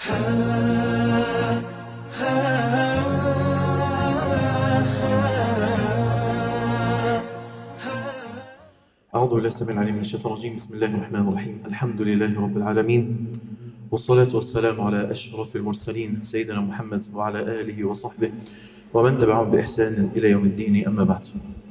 أعوذ بالله السميع العليم من الشيطان الرجيم بسم الله الرحمن الرحيم الحمد لله رب العالمين والصلاة والسلام على أشرف المرسلين سيدنا محمد وعلى آله وصحبه ومن تبعهم بإحسان إلى يوم الدين أما بعد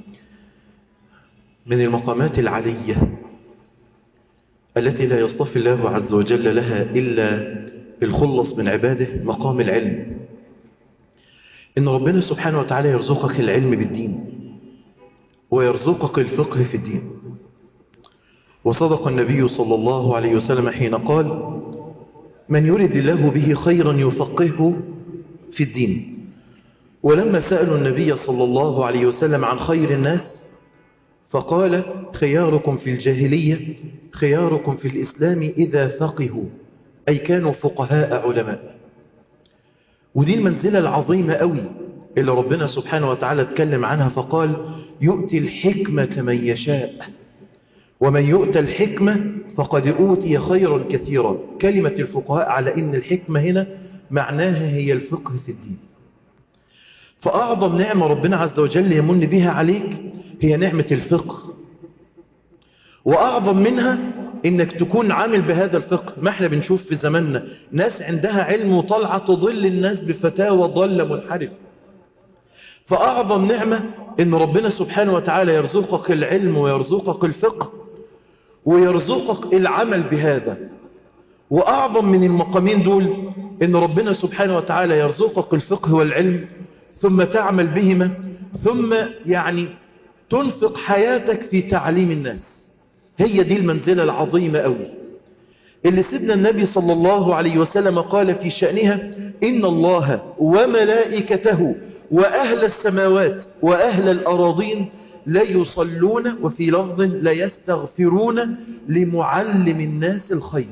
من المقامات العلية التي لا يصطفي الله عز وجل لها إلا الخلص من عباده مقام العلم إن ربنا سبحانه وتعالى يرزقك العلم بالدين ويرزقك الفقه في الدين وصدق النبي صلى الله عليه وسلم حين قال من يرد الله به خيرا يفقهه في الدين ولما سألوا النبي صلى الله عليه وسلم عن خير الناس فقال خياركم في الجاهلية خياركم في الإسلام إذا فقهوا أي كانوا فقهاء علماء ودي المنزلة العظيمة قوي اللي ربنا سبحانه وتعالى اتكلم عنها فقال يؤتي الحكمة من يشاء ومن يؤتى الحكمة فقد أوتي خيرا كثيرا كلمة الفقهاء على إن الحكمة هنا معناها هي الفقه في الدين فأعظم نعمة ربنا عز وجل يمن بها عليك هي نعمة الفقه وأعظم منها إنك تكون عامل بهذا الفقه ما احنا بنشوف في زماننا ناس عندها علم وطلعة تضل الناس بفتاوى ضل منحرف فأعظم نعمة إن ربنا سبحانه وتعالى يرزقك العلم ويرزقك الفقه ويرزقك العمل بهذا وأعظم من المقامين دول إن ربنا سبحانه وتعالى يرزقك الفقه والعلم ثم تعمل بهما ثم يعني تنفق حياتك في تعليم الناس هي دي المنزلة العظيمة أوي اللي سيدنا النبي صلى الله عليه وسلم قال في شأنها إن الله وملائكته وأهل السماوات وأهل الأراضين لا يصلون وفي لفظ لا يستغفرون لمعلم الناس الخير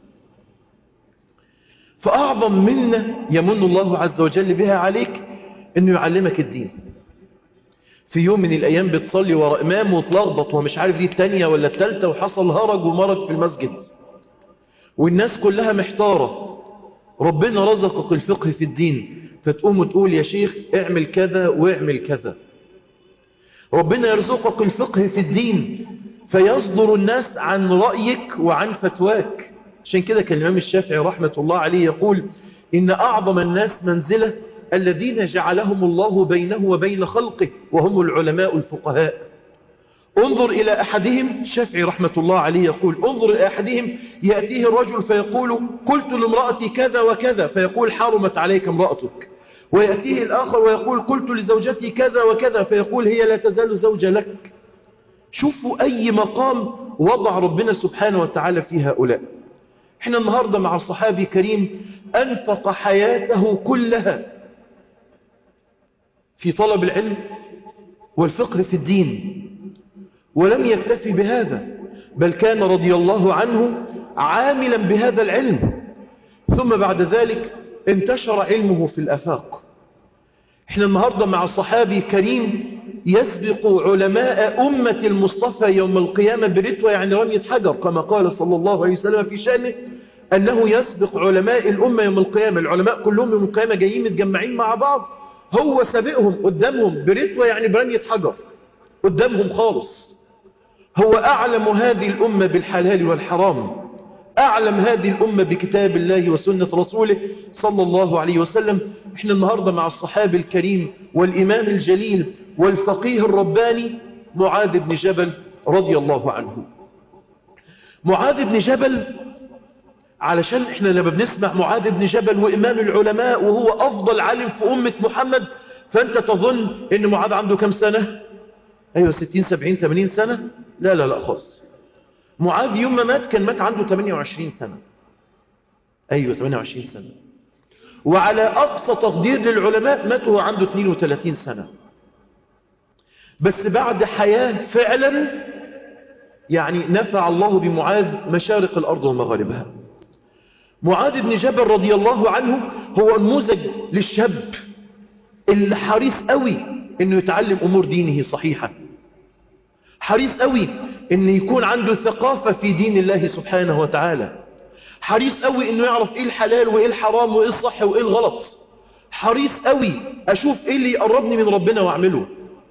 فأعظم منا يمن الله عز وجل بها عليك أنه يعلمك الدين في يوم من الأيام بتصلي وراء إمام وتلخبط ومش عارف دي التانية ولا التالتة وحصل هرج ومرج في المسجد والناس كلها محتارة ربنا رزقك الفقه في الدين فتقوم وتقول يا شيخ اعمل كذا واعمل كذا ربنا يرزقك الفقه في الدين فيصدر الناس عن رأيك وعن فتواك عشان كده كان الإمام الشافعي رحمة الله عليه يقول إن أعظم الناس منزلة الذين جعلهم الله بينه وبين خلقه وهم العلماء الفقهاء انظر إلى أحدهم شافعي رحمة الله عليه يقول انظر إلى أحدهم يأتيه الرجل فيقول قلت لامرأتي كذا وكذا فيقول حرمت عليك امرأتك ويأتيه الآخر ويقول قلت لزوجتي كذا وكذا فيقول هي لا تزال زوجة لك شوفوا أي مقام وضع ربنا سبحانه وتعالى في هؤلاء احنا النهاردة مع الصحابي كريم أنفق حياته كلها في طلب العلم والفقه في الدين ولم يكتفي بهذا بل كان رضي الله عنه عاملا بهذا العلم ثم بعد ذلك انتشر علمه في الأفاق احنا النهاردة مع صحابي كريم يسبق علماء أمة المصطفى يوم القيامة برتوى يعني رمية حجر كما قال صلى الله عليه وسلم في شأنه أنه يسبق علماء الأمة يوم القيامة العلماء كلهم يوم القيامة جايين متجمعين مع بعض هو سابقهم قدامهم برتوى يعني برمية حجر قدامهم خالص هو أعلم هذه الأمة بالحلال والحرام أعلم هذه الأمة بكتاب الله وسنة رسوله صلى الله عليه وسلم احنا النهاردة مع الصحابي الكريم والإمام الجليل والفقيه الرباني معاذ بن جبل رضي الله عنه معاذ بن جبل علشان احنا لما بنسمع معاذ بن جبل وإمام العلماء وهو أفضل عالم في أمة محمد فأنت تظن ان معاذ عنده كم سنة أيوة 60 70 80 سنة لا لا لا خالص معاذ يوم ما مات كان مات عنده 28 سنة أيوة 28 سنة وعلى أقصى تقدير للعلماء مات وهو عنده 32 سنة بس بعد حياة فعلا يعني نفع الله بمعاذ مشارق الأرض ومغاربها معاذ بن جبل رضي الله عنه هو نموذج للشاب اللي حريص قوي انه يتعلم امور دينه صحيحة حريص قوي ان يكون عنده ثقافة في دين الله سبحانه وتعالى حريص قوي انه يعرف ايه الحلال وايه الحرام وايه الصح وايه الغلط حريص قوي اشوف ايه اللي يقربني من ربنا واعمله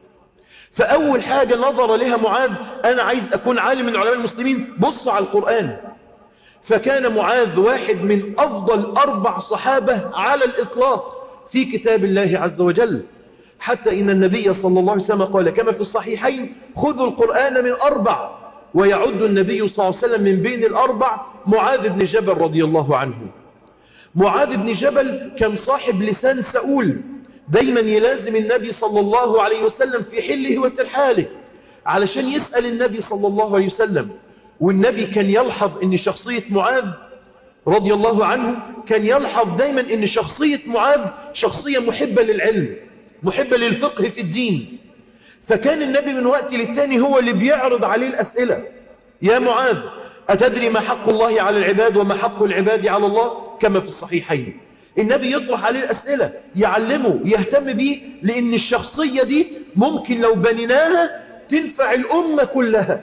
فاول حاجة نظر لها معاذ انا عايز اكون عالم من علماء المسلمين بص على القرآن فكان معاذ واحد من افضل اربع صحابة على الاطلاق في كتاب الله عز وجل حتى إن النبي صلى الله عليه وسلم قال كما في الصحيحين خذوا القرآن من أربع ويعد النبي صلى الله عليه وسلم من بين الأربع معاذ بن جبل رضي الله عنه معاذ بن جبل كان صاحب لسان سؤول دايما يلازم النبي صلى الله عليه وسلم في حله وترحاله علشان يسأل النبي صلى الله عليه وسلم والنبي كان يلحظ ان شخصية معاذ رضي الله عنه كان يلحظ دايما ان شخصية معاذ شخصية محبة للعلم محبة للفقه في الدين فكان النبي من وقت للتاني هو اللي بيعرض عليه الأسئلة يا معاذ أتدري ما حق الله على العباد وما حق العباد على الله كما في الصحيحين النبي يطرح عليه الأسئلة يعلمه يهتم به لأن الشخصية دي ممكن لو بنيناها تنفع الأمة كلها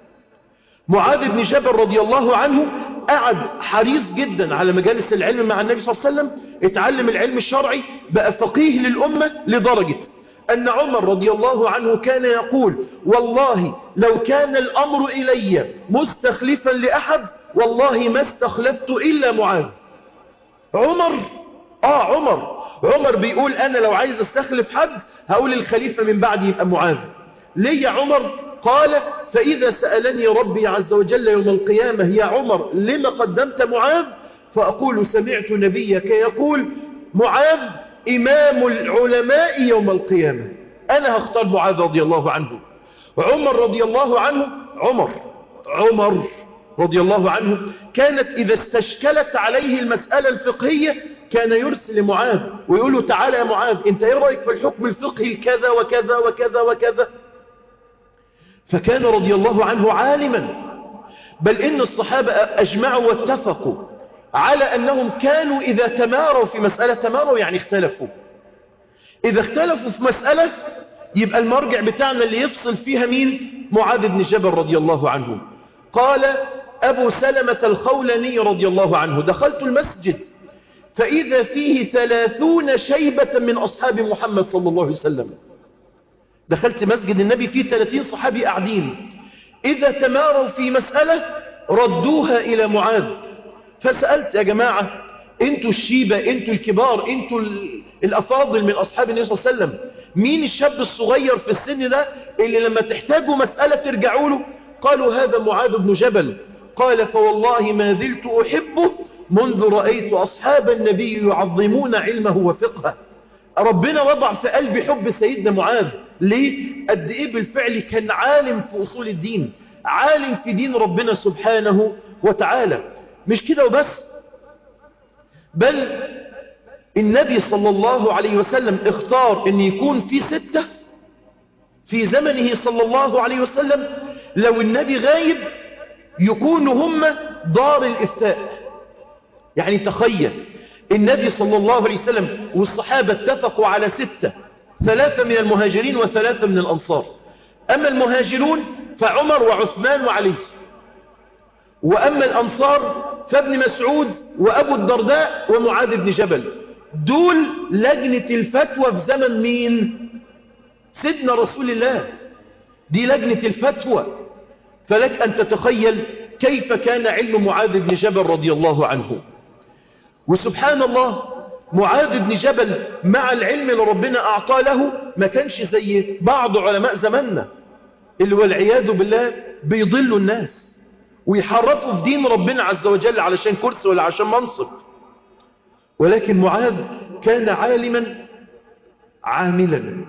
معاذ بن جبل رضي الله عنه قعد حريص جدا على مجالس العلم مع النبي صلى الله عليه وسلم اتعلم العلم الشرعي بقى فقيه للأمة لدرجة أن عمر رضي الله عنه كان يقول والله لو كان الأمر إلي مستخلفا لأحد والله ما استخلفت إلا معاذ عمر آه عمر عمر بيقول أنا لو عايز استخلف حد هقول الخليفة من بعد يبقى معاذ ليه يا عمر قال فإذا سألني ربي عز وجل يوم القيامة يا عمر لما قدمت معاذ فأقول سمعت نبيك يقول معاذ إمام العلماء يوم القيامة أنا هختار معاذ رضي الله عنه عمر رضي الله عنه عمر عمر رضي الله عنه كانت إذا استشكلت عليه المسألة الفقهية كان يرسل معاذ ويقول له تعالى يا معاذ انت ايه رأيك في الحكم الفقهي كذا وكذا وكذا وكذا فكان رضي الله عنه عالما بل إن الصحابة أجمعوا واتفقوا على أنهم كانوا إذا تماروا في مسألة تماروا يعني اختلفوا إذا اختلفوا في مسألة يبقى المرجع بتاعنا اللي يفصل فيها مين معاذ بن جبل رضي الله عنه قال أبو سلمة الخولاني رضي الله عنه دخلت المسجد فإذا فيه ثلاثون شيبة من أصحاب محمد صلى الله عليه وسلم دخلت مسجد النبي فيه 30 صحابي قاعدين إذا تماروا في مسألة ردوها إلى معاذ فسألت يا جماعة انتوا الشيبة انتوا الكبار انتوا الأفاضل من أصحاب النبي صلى الله عليه وسلم مين الشاب الصغير في السن ده اللي لما تحتاجوا مسألة ترجعوا له قالوا هذا معاذ بن جبل قال فوالله ما زلت أحبه منذ رأيت أصحاب النبي يعظمون علمه وفقهه ربنا وضع في قلبي حب سيدنا معاذ ليه؟ قد إيه بالفعل كان عالم في أصول الدين عالم في دين ربنا سبحانه وتعالى مش كده وبس بل النبي صلى الله عليه وسلم اختار ان يكون في ستة في زمنه صلى الله عليه وسلم لو النبي غايب يكونوا هم دار الإفتاء يعني تخيل النبي صلى الله عليه وسلم والصحابة اتفقوا على ستة ثلاثة من المهاجرين وثلاثة من الأنصار أما المهاجرون فعمر وعثمان وعلي وأما الأنصار فابن مسعود وأبو الدرداء ومعاذ بن جبل دول لجنة الفتوى في زمن مين سيدنا رسول الله دي لجنة الفتوى فلك أن تتخيل كيف كان علم معاذ بن جبل رضي الله عنه وسبحان الله معاذ بن جبل مع العلم اللي ربنا أعطاه له ما كانش زي بعض علماء زماننا اللي والعياذ بالله بيضلوا الناس ويحرفوا في دين ربنا عز وجل علشان كرسي ولا عشان منصب ولكن معاذ كان عالما عاملا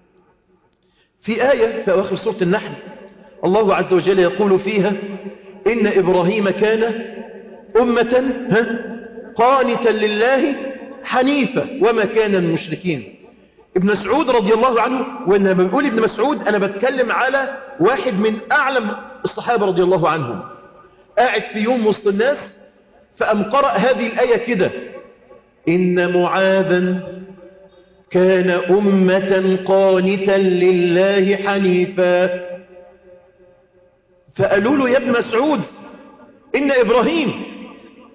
في آية في أواخر سورة النحل الله عز وجل يقول فيها إن إبراهيم كان أمة ها قانتا لله حنيفة وما كان من المشركين ابن مسعود رضي الله عنه وإنما بقول ابن مسعود أنا بتكلم على واحد من أعلم الصحابة رضي الله عنهم قاعد في يوم وسط الناس فأم قرأ هذه الآية كده إن معاذا كان أمة قانتا لله حنيفا فقالوا له يا ابن مسعود إن إبراهيم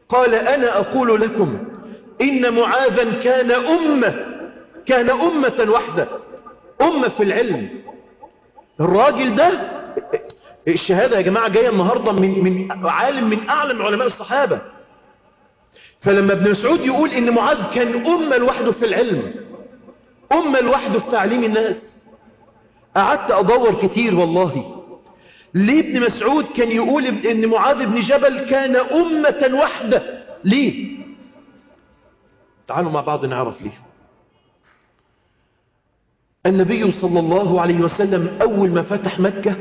قال أنا أقول لكم إن معاذا كان أمة كان أمة واحدة أمة في العلم الراجل ده الشهادة يا جماعة جاية النهاردة من, من عالم من أعلم علماء الصحابة فلما ابن مسعود يقول إن معاذ كان أمة لوحده في العلم أمة لوحده في تعليم الناس قعدت أدور كتير والله ليه ابن مسعود كان يقول إن معاذ بن جبل كان أمة واحدة ليه تعالوا مع بعض نعرف ليه النبي صلى الله عليه وسلم أول ما فتح مكة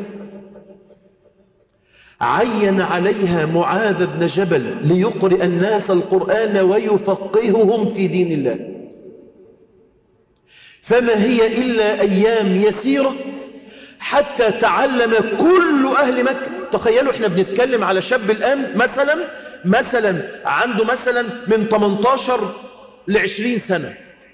عين عليها معاذ بن جبل ليقرئ الناس القرآن ويفقههم في دين الله فما هي إلا أيام يسيرة حتى تعلم كل أهل مكة تخيلوا احنا بنتكلم على شاب الآن مثلا مثلا عنده مثلا من 18 ل 20 سنة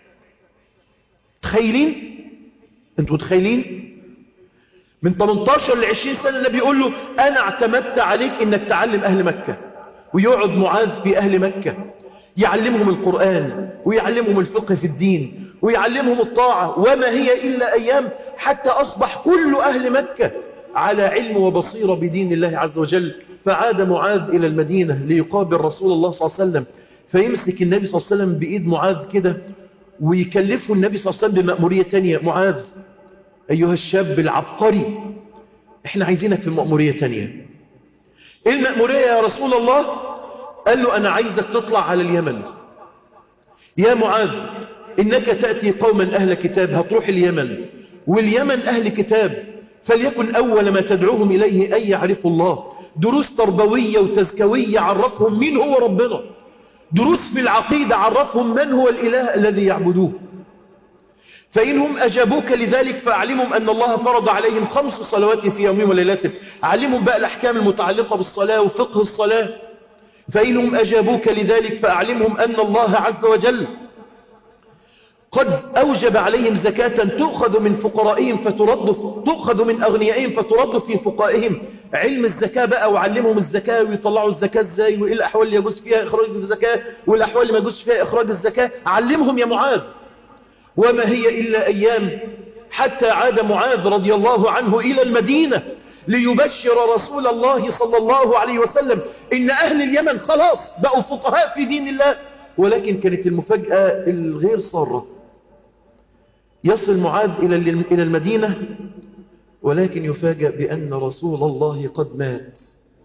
تخيلين انتوا متخيلين من 18 ل 20 سنة النبي يقول له أنا اعتمدت عليك إنك تعلم أهل مكة ويقعد معاذ في أهل مكة يعلمهم القرآن ويعلمهم الفقه في الدين ويعلمهم الطاعة وما هي إلا أيام حتى أصبح كل أهل مكة على علم وبصيرة بدين الله عز وجل فعاد معاذ إلى المدينة ليقابل رسول الله صلى الله عليه وسلم فيمسك النبي صلى الله عليه وسلم بإيد معاذ كده ويكلفه النبي صلى الله عليه وسلم بمأمورية تانية معاذ أيها الشاب العبقري احنا عايزينك في مأمورية تانية ايه المأمورية يا رسول الله قال له أنا عايزك تطلع على اليمن يا معاذ إنك تأتي قوما أهل كتاب هتروح اليمن واليمن أهل كتاب فليكن أول ما تدعوهم إليه أن يعرفوا الله دروس تربوية وتزكوية عرفهم مين هو ربنا دروس في العقيدة عرفهم من هو الإله الذي يعبدوه فإنهم أجابوك لذلك فأعلمهم أن الله فرض عليهم خمس صلوات في يومهم وليلاتهم علمهم بقى الأحكام المتعلقة بالصلاة وفقه الصلاة فإنهم أجابوك لذلك فأعلمهم أن الله عز وجل قد أوجب عليهم زكاة تؤخذ من فقرائهم فترد تؤخذ من أغنيائهم فترد في فقائهم علم الزكاة بقى وعلمهم الزكاة ويطلعوا الزكاة ازاي وإيه الأحوال اللي يجوز فيها إخراج الزكاة والأحوال اللي ما يجوز فيها إخراج الزكاة علمهم يا معاذ وما هي إلا أيام حتى عاد معاذ رضي الله عنه إلى المدينة ليبشر رسول الله صلى الله عليه وسلم إن أهل اليمن خلاص بقوا فقهاء في دين الله ولكن كانت المفاجأة الغير صارة يصل معاذ إلى المدينة ولكن يفاجأ بأن رسول الله قد مات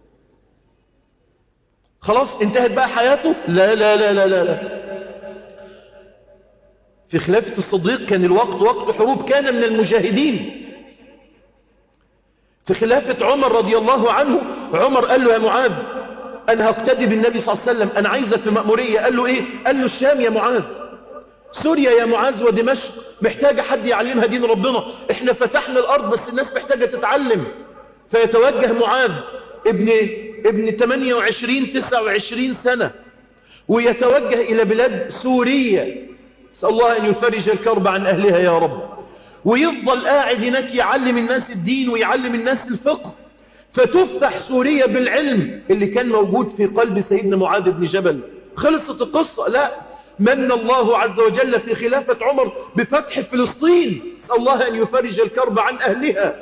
خلاص انتهت بقى حياته لا لا لا لا لا, لا. في خلافة الصديق كان الوقت وقت حروب كان من المجاهدين في خلافة عمر رضي الله عنه عمر قال له يا معاذ أنا هقتدي بالنبي صلى الله عليه وسلم أنا عايزك في مأمورية قال له إيه قال له الشام يا معاذ سوريا يا معاذ ودمشق محتاجة حد يعلمها دين ربنا احنا فتحنا الأرض بس الناس محتاجة تتعلم فيتوجه معاذ ابن ابن 28 29 سنة ويتوجه إلى بلاد سوريا اسال الله أن يفرج الكرب عن أهلها يا رب ويفضل قاعد هناك يعلم الناس الدين ويعلم الناس الفقه فتفتح سوريا بالعلم اللي كان موجود في قلب سيدنا معاذ بن جبل خلصت القصة لا من الله عز وجل في خلافة عمر بفتح فلسطين اسال الله أن يفرج الكرب عن أهلها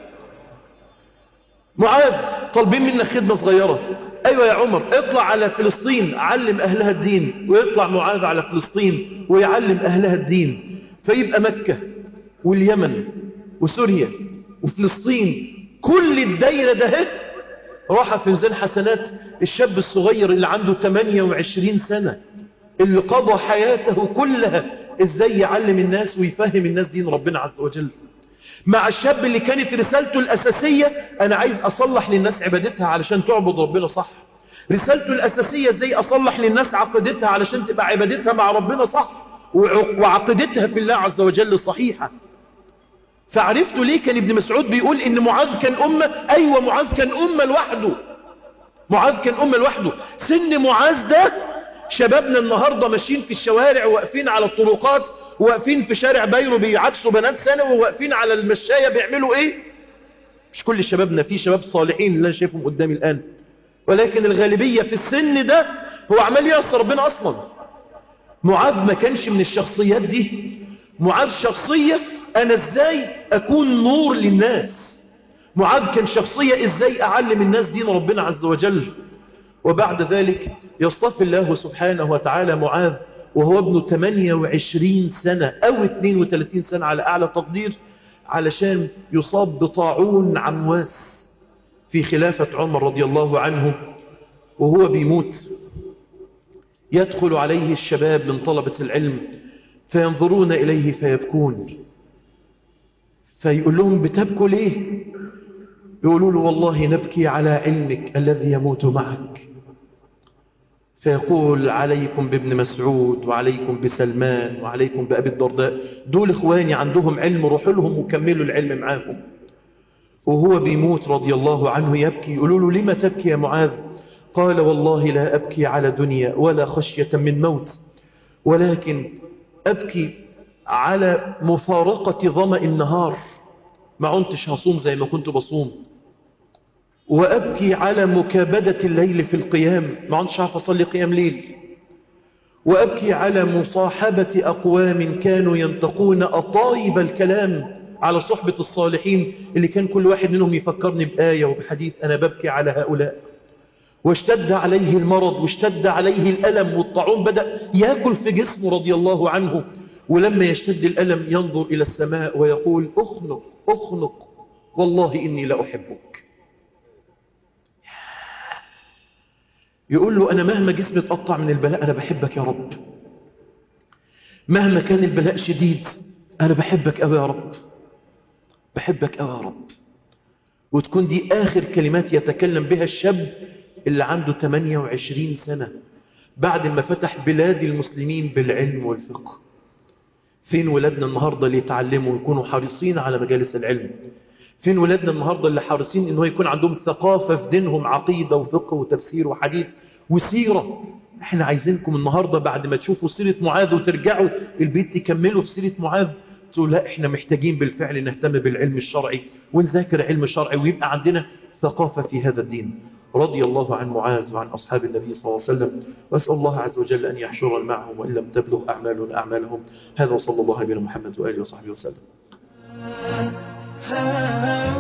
معاذ طالبين منك خدمة صغيرة أيوة يا عمر اطلع على فلسطين علم أهلها الدين ويطلع معاذ على فلسطين ويعلم أهلها الدين فيبقى مكة واليمن وسوريا وفلسطين كل الدايرة ده راح في ميزان حسنات الشاب الصغير اللي عنده 28 سنة اللي قضى حياته كلها ازاي يعلم الناس ويفهم الناس دين ربنا عز وجل مع الشاب اللي كانت رسالته الأساسية أنا عايز أصلح للناس عبادتها علشان تعبد ربنا صح رسالته الأساسية ازاي أصلح للناس عقيدتها علشان تبقى عبادتها مع ربنا صح وعقيدتها في الله عز وجل صحيحة فعرفتوا ليه كان ابن مسعود بيقول ان معاذ كان أمة أيوة معاذ كان أمة لوحده معاذ كان أمة لوحده سن معاذ ده شبابنا النهاردة ماشيين في الشوارع واقفين على الطرقات واقفين في شارع بيرو بيعكسوا بنات ثانوي وواقفين على المشاية بيعملوا ايه مش كل شبابنا في شباب صالحين اللي انا شايفهم قدامي الآن ولكن الغالبية في السن ده هو عمال يعصي ربنا أصلا معاذ ما كانش من الشخصيات دي معاذ شخصية أنا إزاي أكون نور للناس معاذ كان شخصية إزاي أعلم الناس دين ربنا عز وجل وبعد ذلك يصطفي الله سبحانه وتعالى معاذ وهو ابن 28 سنة أو 32 سنة على أعلى تقدير علشان يصاب بطاعون عمواس في خلافة عمر رضي الله عنه وهو بيموت يدخل عليه الشباب من طلبة العلم فينظرون إليه فيبكون فيقول لهم بتبكوا ليه يقولوا له والله نبكي على علمك الذي يموت معك فيقول عليكم بابن مسعود وعليكم بسلمان وعليكم بأبي الدرداء دول إخواني عندهم علم روحوا لهم وكملوا العلم معاهم وهو بيموت رضي الله عنه يبكي يقولوا له لما تبكي يا معاذ قال والله لا أبكي على دنيا ولا خشية من موت ولكن أبكي على مفارقة ظمأ النهار ما عنتش هصوم زي ما كنت بصوم وأبكي على مكابدة الليل في القيام ما عنتش عارف أصلي قيام ليل وأبكي على مصاحبة أقوام كانوا ينتقون أطايب الكلام على صحبة الصالحين اللي كان كل واحد منهم يفكرني بآية وبحديث أنا ببكي على هؤلاء واشتد عليه المرض واشتد عليه الألم والطاعون بدأ يأكل في جسمه رضي الله عنه ولما يشتد الألم ينظر إلى السماء ويقول أخنق أخنق والله إني لأحبك يقول له أنا مهما جسمي اتقطع من البلاء أنا بحبك يا رب مهما كان البلاء شديد أنا بحبك أوي يا رب بحبك أوي يا رب وتكون دي آخر كلمات يتكلم بها الشاب اللي عنده 28 سنة بعد ما فتح بلاد المسلمين بالعلم والفقه فين ولادنا النهاردة اللي يتعلموا ويكونوا حريصين على مجالس العلم فين ولادنا النهاردة اللي حريصين انه يكون عندهم ثقافة في دينهم عقيدة وفقه وتفسير وحديث وسيرة احنا عايزينكم النهاردة بعد ما تشوفوا سيرة معاذ وترجعوا البيت تكملوا في سيرة معاذ تقول لا احنا محتاجين بالفعل نهتم بالعلم الشرعي ونذاكر علم شرعي ويبقى عندنا ثقافة في هذا الدين رضي الله عن معاذ وعن أصحاب النبي صلى الله عليه وسلم وأسأل الله عز وجل أن يحشرنا معهم وإن لم تبلغ أعمالنا أعمالهم هذا صلى الله عليه محمد وآله وصحبه وسلم